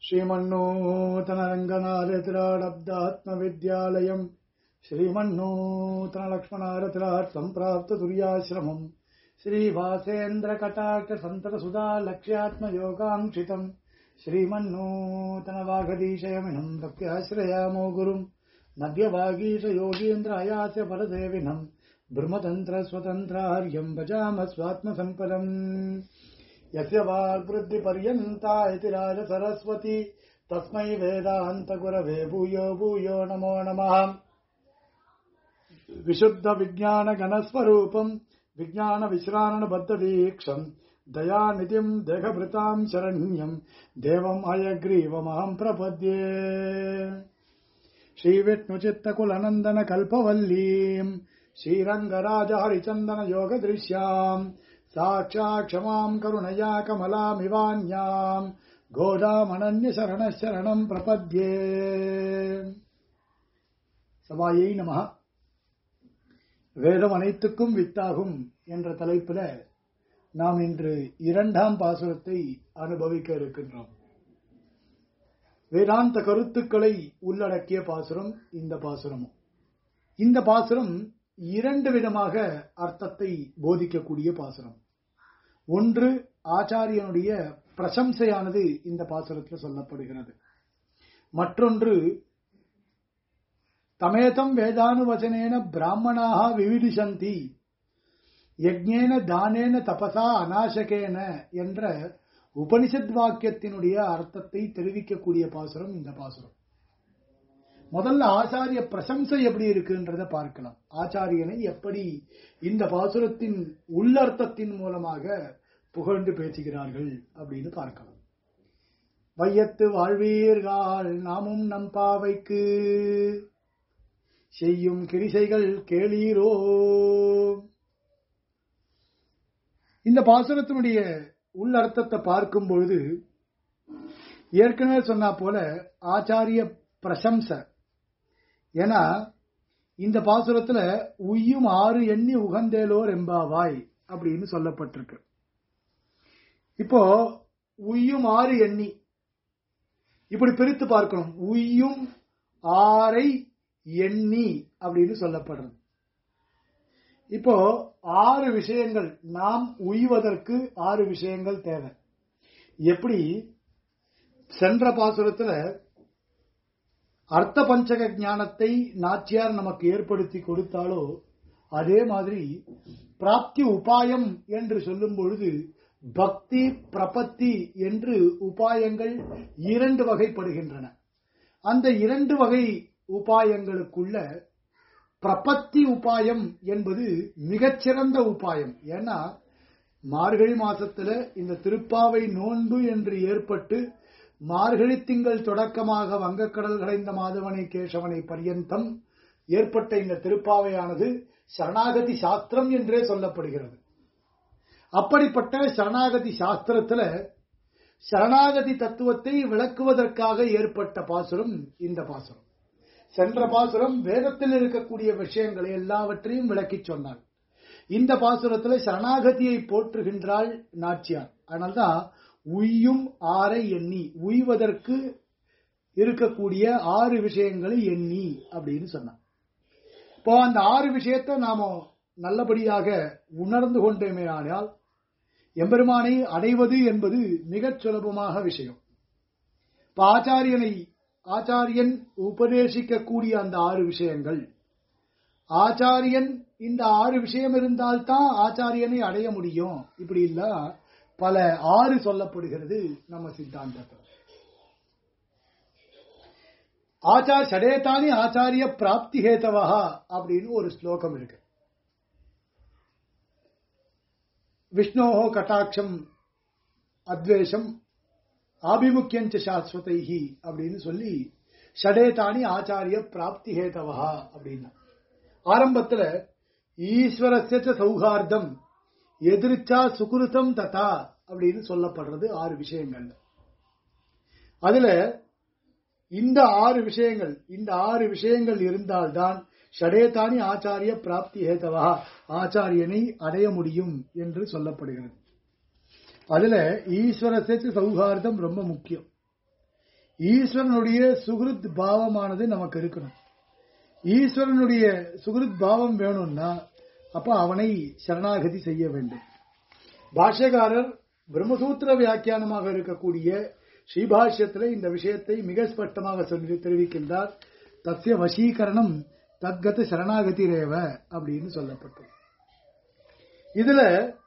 श्रीमन्नूतनरङ्गनारतिराडब्दात्मविद्यालयम् श्रीमन्नूतनलक्ष्मणारतिराट् सम्प्राप्ततुर्याश्रमम् श्रीवासेन्द्रकटाक्षसन्ततसुधा लक्ष्यात्मयोगाङ्क्षितम् श्रीमन्नूतनवागदीशयमिनम् भक्त्याश्रयामो गुरुम् नव्यवागीशयोगीन्द्रायास्य परदेविनम् ब्रह्मतन्त्रस्वतन्त्रार्यम् भजाम स्वात्मसम्पदम् यस्य वाग्वृद्धिपर्यन्ता इति राजसरस्वती तस्मै वेदान्तगुरवे भूयो भूयो नमो नमः विशुद्धविज्ञानगणस्वरूपम् विज्ञानविश्राणबद्धदीक्षम् दयानिधिम् देहभृताम् शरण्यम् देवम् अयग्रीवमहम् प्रपद्ये श्रीविष्णुचित्तकुलनन्दनकल्पवल्लीम् श्रीरङ्गराजहरिचन्दनयोगदृश्याम् साक्षात् क्षमाम् करुणया कमलामिवान्याम् கோதாமனன்யசரணம் பிரபத்யே சபாயை நம வேதம் அனைத்துக்கும் வித்தாகும் என்ற தலைப்பில் நாம் இன்று இரண்டாம் பாசுரத்தை அனுபவிக்க இருக்கின்றோம் வேதாந்த கருத்துக்களை உள்ளடக்கிய பாசுரம் இந்த பாசுரமும் இந்த பாசுரம் இரண்டு விதமாக அர்த்தத்தை போதிக்கக்கூடிய பாசுரம் ஒன்று ஆச்சாரியனுடைய பிரசம்சையானது இந்த பாசுரத்தில் சொல்லப்படுகிறது மற்றொன்று தமேதம் வேதானுவச்சனேன பிராமணாக விவிதிசந்தி யஜ்ஞேன தானேன தபசா அநாசகேன என்ற உபனிஷத் வாக்கியத்தினுடைய அர்த்தத்தை தெரிவிக்கக்கூடிய பாசுரம் இந்த பாசுரம் முதல்ல ஆச்சாரிய பிரசம்சை எப்படி இருக்குன்றத பார்க்கலாம் ஆச்சாரியனை எப்படி இந்த பாசுரத்தின் உள்ளர்த்தத்தின் மூலமாக புகழ்ந்து பேசுகிறார்கள் அப்படின்னு பார்க்கலாம் வையத்து வாழ்வீர்கள் நாமும் நம் பாவைக்கு செய்யும் கிரிசைகள் கேளீரோ இந்த பாசுரத்தினுடைய உள்ளர்த்தத்தை பார்க்கும் பொழுது ஏற்கனவே சொன்னா போல ஆச்சாரிய பிரசம்ச ஏன்னா இந்த பாசுரத்துல உய்யும் ஆறு எண்ணி உகந்தேலோர் எம்பாவாய் அப்படின்னு சொல்லப்பட்டிருக்கு இப்போ உய்யும் ஆறு எண்ணி இப்படி பிரித்து பார்க்கணும் உய்யும் ஆறை எண்ணி அப்படின்னு சொல்லப்படுறது இப்போ ஆறு விஷயங்கள் நாம் உய்வதற்கு ஆறு விஷயங்கள் தேவை எப்படி சென்ற பாசுரத்துல அர்த்த பஞ்சக ஞானத்தை நாச்சியார் நமக்கு ஏற்படுத்தி கொடுத்தாலோ அதே மாதிரி பிராப்தி உபாயம் என்று சொல்லும் பொழுது பக்தி பிரபத்தி என்று உபாயங்கள் இரண்டு வகைப்படுகின்றன அந்த இரண்டு வகை உபாயங்களுக்குள்ள பிரபத்தி உபாயம் என்பது மிகச்சிறந்த உபாயம் ஏன்னா மார்கழி மாசத்துல இந்த திருப்பாவை நோன்பு என்று ஏற்பட்டு மார்கழி திங்கள் தொடக்கமாக வங்கக்கடல் கடைந்த மாதவனை கேசவனை பரியந்தம் ஏற்பட்ட இந்த திருப்பாவையானது சரணாகதி சாஸ்திரம் என்றே சொல்லப்படுகிறது அப்படிப்பட்ட சரணாகதி சாஸ்திரத்துல சரணாகதி தத்துவத்தை விளக்குவதற்காக ஏற்பட்ட பாசுரம் இந்த பாசுரம் சென்ற பாசுரம் வேதத்தில் இருக்கக்கூடிய விஷயங்களை எல்லாவற்றையும் விளக்கி சொன்னார் இந்த பாசுரத்துல சரணாகதியை போற்றுகின்றாள் நாச்சியார் அதனால்தான் உய்யும் ஆரை எண்ணி உய்வதற்கு இருக்கக்கூடிய ஆறு விஷயங்களை எண்ணி அப்படின்னு சொன்னார் இப்போ அந்த ஆறு விஷயத்தை நாம நல்லபடியாக உணர்ந்து கொண்டேமே ஆனால் எம்பெருமானை அடைவது என்பது மிகச் சுலபமாக விஷயம் இப்ப ஆச்சாரியனை ஆச்சாரியன் உபதேசிக்கக்கூடிய அந்த ஆறு விஷயங்கள் ஆச்சாரியன் இந்த ஆறு விஷயம் இருந்தால்தான் ஆச்சாரியனை அடைய முடியும் இப்படி இல்ல பல ஆறு சொல்லப்படுகிறது நம்ம சித்தாந்தத்தில் ஆச்சார் சடேதானி ஆச்சாரிய பிராப்தி ஹேதவா அப்படின்னு ஒரு ஸ்லோகம் இருக்கு விஷ்ணோஹோ கட்டாட்சம் அத்வேஷம் ஆபிமுக்கியஞ்ச சாஸ்வதைஹி அப்படின்னு சொல்லி ஷடேதானி ஆச்சாரிய பிராப்தி ஹேதவா அப்படின்னா ஆரம்பத்துல ஈஸ்வரஸ்ய சௌஹார்தம் எதிர்ச்சா சுகுருத்தம் ததா அப்படின்னு சொல்லப்படுறது ஆறு விஷயங்கள் அதுல இந்த ஆறு விஷயங்கள் இந்த ஆறு விஷயங்கள் இருந்தால்தான் ஷடேதானி ஆச்சாரிய பிராப்தி ஹேதவா ஆச்சாரியனை அடைய முடியும் என்று சொல்லப்படுகிறது அதுல ஈஸ்வர சேர்த்து சௌஹார்தம் ரொம்ப முக்கியம் ஈஸ்வரனுடைய சுகிருத் பாவமானது நமக்கு இருக்கணும் ஈஸ்வரனுடைய சுகிருத் பாவம் வேணும்னா அப்ப அவனை சரணாகதி செய்ய வேண்டும் பாஷ்யக்காரர் பிரம்மசூத்திர வியாக்கியானமாக இருக்கக்கூடிய ஸ்ரீபாஷ்யத்தில் இந்த விஷயத்தை மிக ஸ்பஷ்டமாக சொல்லி தெரிவிக்கின்றார் தஸ்ய வசீகரணம் தத்கத சரணாகதி ரேவ அப்படின்னு சொல்லப்பட்டது இதுல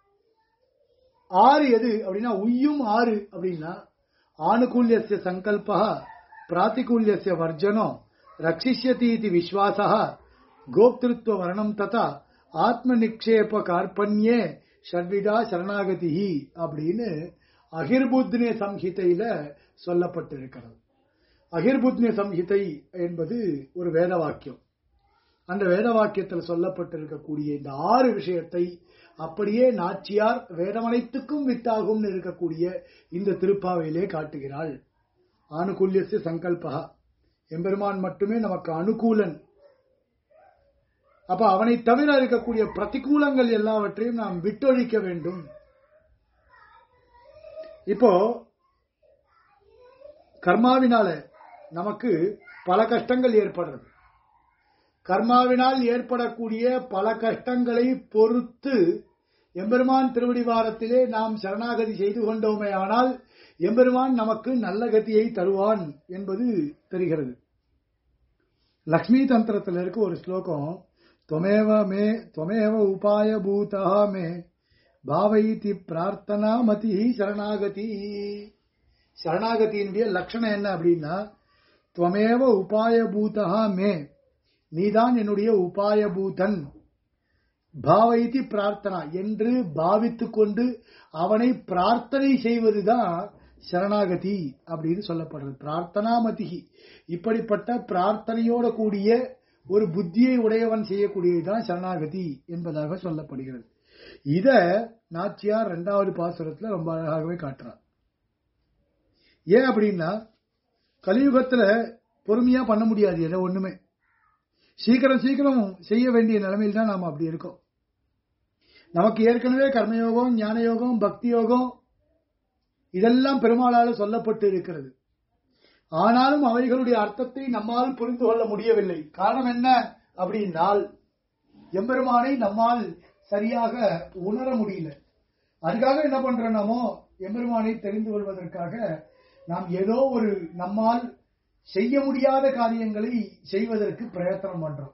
ஆறு எது அப்படின்னா உய்யும் ஆறு அப்படின்னா ஆணுகூல்யசிய சங்கல்பா பிராத்திகூல்யசிய வர்ஜனோ ரட்சிஷ்யதி இது விஸ்வாசா கோப்திருத்துவ வர்ணம் ததா ஆத்ம நிக்ஷேப கார்பண்யே ஷட்விதா சரணாகதி அப்படின்னு அகிர்புத்னே சம்ஹிதையில சொல்லப்பட்டிருக்கிறது அகிர்புத்னே சம்ஹிதை என்பது ஒரு வேத வாக்கியம் அந்த வேத வாக்கியத்தில் சொல்லப்பட்டிருக்கக்கூடிய இந்த ஆறு விஷயத்தை அப்படியே நாச்சியார் வேதமனைத்துக்கும் வித்தாகும் இருக்கக்கூடிய இந்த திருப்பாவையிலே காட்டுகிறாள் ஆணுகூல்யசிய சங்கல்பா எம்பெருமான் மட்டுமே நமக்கு அனுகூலன் அப்ப அவனை தவிர இருக்கக்கூடிய பிரதிகூலங்கள் எல்லாவற்றையும் நாம் விட்டொழிக்க வேண்டும் இப்போ கர்மாவினால நமக்கு பல கஷ்டங்கள் ஏற்படுறது கர்மாவினால் ஏற்படக்கூடிய பல கஷ்டங்களை பொறுத்து எம்பெருமான் திருவடிவாரத்திலே நாம் சரணாகதி செய்து கொண்டோமே ஆனால் எம்பெருமான் நமக்கு நல்ல கதியை தருவான் என்பது தெரிகிறது லக்ஷ்மி தந்திரத்தில் இருக்க ஒரு ஸ்லோகம் தொமேவ மே தொமேவ உபாய பூதா மே பாவைதி பிரார்த்தனா மதி சரணாகதி சரணாகதியினுடைய லட்சணம் என்ன அப்படின்னா துவமேவ உபாய பூதா மே நீதான் என்னுடைய உபாயபூதன் பாவைதி பிரார்த்தனா என்று பாவித்துக் கொண்டு அவனை பிரார்த்தனை செய்வதுதான் சரணாகதி அப்படின்னு சொல்லப்படுறது பிரார்த்தனா மதிகி இப்படிப்பட்ட பிரார்த்தனையோட கூடிய ஒரு புத்தியை உடையவன் செய்யக்கூடியதுதான் சரணாகதி என்பதாக சொல்லப்படுகிறது இத நாச்சியார் இரண்டாவது பாசுரத்துல ரொம்ப அழகாகவே காட்டுறார் ஏன் அப்படின்னா கலியுகத்துல பொறுமையா பண்ண முடியாது எதை ஒண்ணுமே சீக்கிரம் சீக்கிரம் செய்ய வேண்டிய நிலைமையில் தான் நாம் அப்படி இருக்கோம் நமக்கு ஏற்கனவே கர்மயோகம் ஞான யோகம் பக்தி யோகம் இதெல்லாம் பெருமாளால் சொல்லப்பட்டு இருக்கிறது ஆனாலும் அவைகளுடைய அர்த்தத்தை நம்மால் புரிந்து கொள்ள முடியவில்லை காரணம் என்ன அப்படின்னால் எம்பெருமானை நம்மால் சரியாக உணர முடியல அதுக்காக என்ன பண்றோம் நாமோ எம்பெருமானை தெரிந்து கொள்வதற்காக நாம் ஏதோ ஒரு நம்மால் செய்ய முடியாத காரியங்களை செய்வதற்கு பிரயத்தனம் பண்றோம்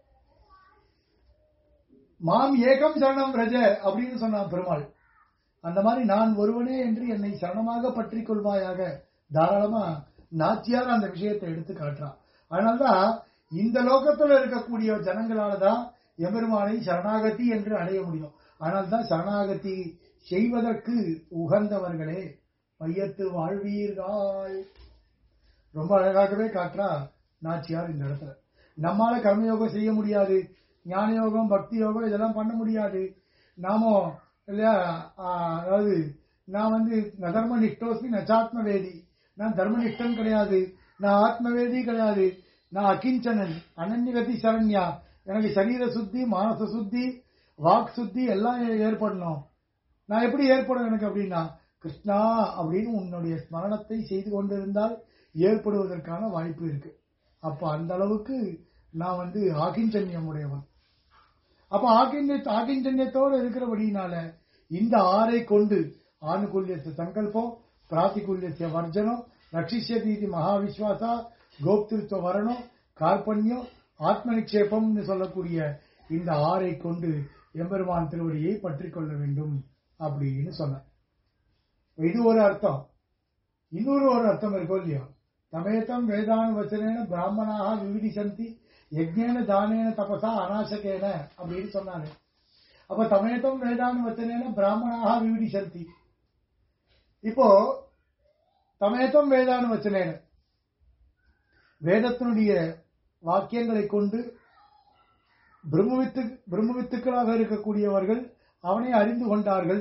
மாம் ஏகம் சரணம் ரஜ அப்படின்னு சொன்னான் பெருமாள் அந்த மாதிரி நான் ஒருவனே என்று என்னை சரணமாக பற்றி கொள்வாயாக தாராளமா நாச்சியார் அந்த விஷயத்தை எடுத்து காட்டுறான் அதனால்தான் இந்த லோகத்துல இருக்கக்கூடிய ஜனங்களாலதான் எம்பெருமானை சரணாகதி என்று அடைய முடியும் அதனால்தான் சரணாகதி செய்வதற்கு உகந்தவர்களே மையத்து வாழ்வீர்கள் ரொம்ப அழகாகவே காட்டுறா நாச்சியார் இந்த இடத்துல நம்மால கர்மயோகம் செய்ய முடியாது ஞான யோகம் பக்தி யோகம் இதெல்லாம் பண்ண முடியாது நாமோ இல்லையா அதாவது நான் வந்து நதர்ம நிஷ்டோஸ்மி நச்சாத்ம வேதி நான் தர்மனிஷ்டன் கிடையாது நான் ஆத்மவேதி கிடையாது நான் அகிஞ்சனன் அனன்யகதி சரண்யா எனக்கு சரீர சுத்தி மானச சுத்தி வாக் சுத்தி எல்லாம் ஏற்படணும் நான் எப்படி ஏற்படும் எனக்கு அப்படின்னா கிருஷ்ணா அப்படின்னு உன்னுடைய ஸ்மரணத்தை செய்து கொண்டிருந்தால் ஏற்படுவதற்கான வாய்ப்பு இருக்கு அப்ப அந்த அளவுக்கு நான் வந்து ஆகிஞ்சன்யம் உடையவன் அப்ப ஆகிஞ்ச ஆகிஞ்சன்யத்தோடு இருக்கிறபடினால இந்த ஆறை கொண்டு ஆணுகூல்யச சங்கல்பம் பிராத்திகூல்யச வர்ஜனம் ரட்சிஷ்யதீதி மகாவிஸ்வாசா கோப்திருத்துவ வரணம் கார்பண்யம் ஆத்ம நிக்ஷேபம்னு சொல்லக்கூடிய இந்த ஆறை கொண்டு எம்பெருமான் திருவடியை பற்றி கொள்ள வேண்டும் அப்படின்னு சொன்னேன் இது ஒரு அர்த்தம் இன்னொரு ஒரு அர்த்தம் இருக்கும் இல்லையா தமேதம் வேதான வச்சனேன பிராமணாக விவிடிசந்தி யஜ்ஞேன தானேன தபசா அநாசகேன அப்படின்னு சொன்னாரு அப்ப தமேதம் வேதான வச்சனேன பிராமணாக விவிடிசந்தி இப்போ தமேதம் வேதான வச்சனேன வேதத்தினுடைய வாக்கியங்களை கொண்டு பிரம்மவித்து பிரம்மவித்துக்களாக இருக்கக்கூடியவர்கள் அவனை அறிந்து கொண்டார்கள்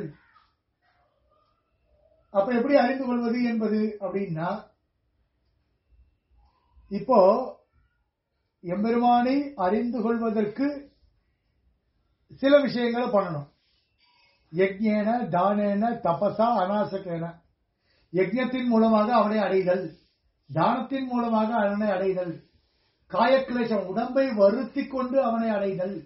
அப்ப எப்படி அறிந்து கொள்வது என்பது அப்படின்னா இப்போ எம்பெருமானை அறிந்து கொள்வதற்கு சில விஷயங்களை பண்ணணும் யஜ்ஞேன தானேன தபசா அநாசகேன யஜ்ஞத்தின் மூலமாக அவனை அடைதல் தானத்தின் மூலமாக அவனை அடைதல் காயக்கிளேசம் உடம்பை வருத்திக் கொண்டு அவனை அடைதல்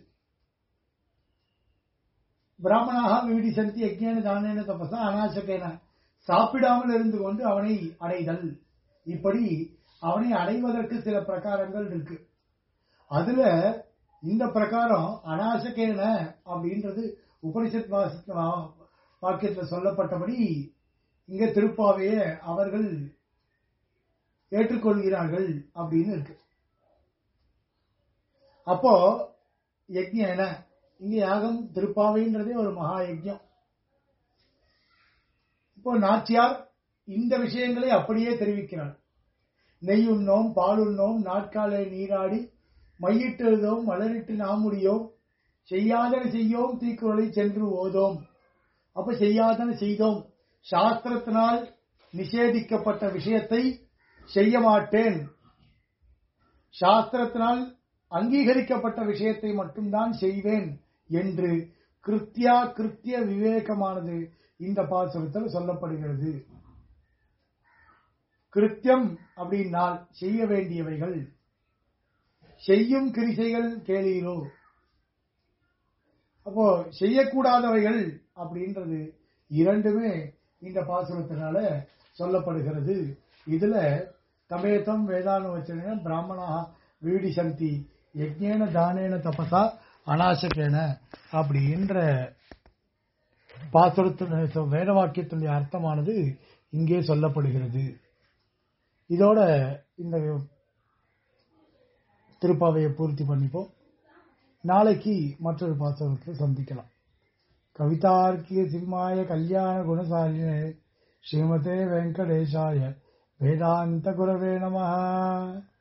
பிராமணாக விவிடி சந்தி யஜ்ஞான தானேன தபசா அநாசகேன சாப்பிடாமல் இருந்து கொண்டு அவனை அடைதல் இப்படி அவனை அடைவதற்கு சில பிரகாரங்கள் இருக்கு அதுல இந்த பிரகாரம் அநாசகேன அப்படின்றது உபனிஷத் வாச- வா- வாக்கியத்துல சொல்லப்பட்டபடி இங்க திருப்பாவையே அவர்கள் ஏற்றுக்கொள்கிறார்கள் அப்படின்னு இருக்கு அப்போ யஜ்ஞன இங்க யாகம் திருப்பாவைன்றதே ஒரு மகா யஜ்ஞம் இப்போ நாச்சியார் இந்த விஷயங்களை அப்படியே தெரிவிக்கிறார் நெய் உண்ணோம் பால் உண்ணோம் நாட்காலை நீராடி மையிட்டு எழுதோம் மலரிட்டு நாமுடியோம் செய்யாதன செய்யோம் தீக்குறளை சென்று ஓதோம் அப்ப செய்யாதன செய்தோம் சாஸ்திரத்தினால் நிஷேதிக்கப்பட்ட விஷயத்தை செய்ய மாட்டேன் சாஸ்திரத்தினால் அங்கீகரிக்கப்பட்ட விஷயத்தை மட்டும்தான் செய்வேன் என்று கிருத்தியா கிருத்திய விவேகமானது இந்த பாசுரத்தில் சொல்லப்படுகிறது கிருத்தியம் அப்படின்னால் செய்ய வேண்டியவைகள் செய்யும் கிரிசைகள் கேளீரோ அப்போ செய்யக்கூடாதவைகள் அப்படின்றது இரண்டுமே இந்த பாசுரத்தினால சொல்லப்படுகிறது இதுல தமேதம் வேதானுவச்சன பிராமணா வீடி சந்தி யஜ்ஞேன தானேன தபசா அநாசகேன அப்படின்ற பாசுரத்தின் வேத வாக்கியத்தினுடைய அர்த்தமானது இங்கே சொல்லப்படுகிறது இதோட இந்த திருப்பாவையை பூர்த்தி பண்ணிப்போம் நாளைக்கு மற்றொரு பாசுரத்தில் சந்திக்கலாம் கவிதார்க்கிய சிம்மாய கல்யாண குணசாலினே ஸ்ரீமதே வெங்கடேஷாய வேதாந்த குரவே நமः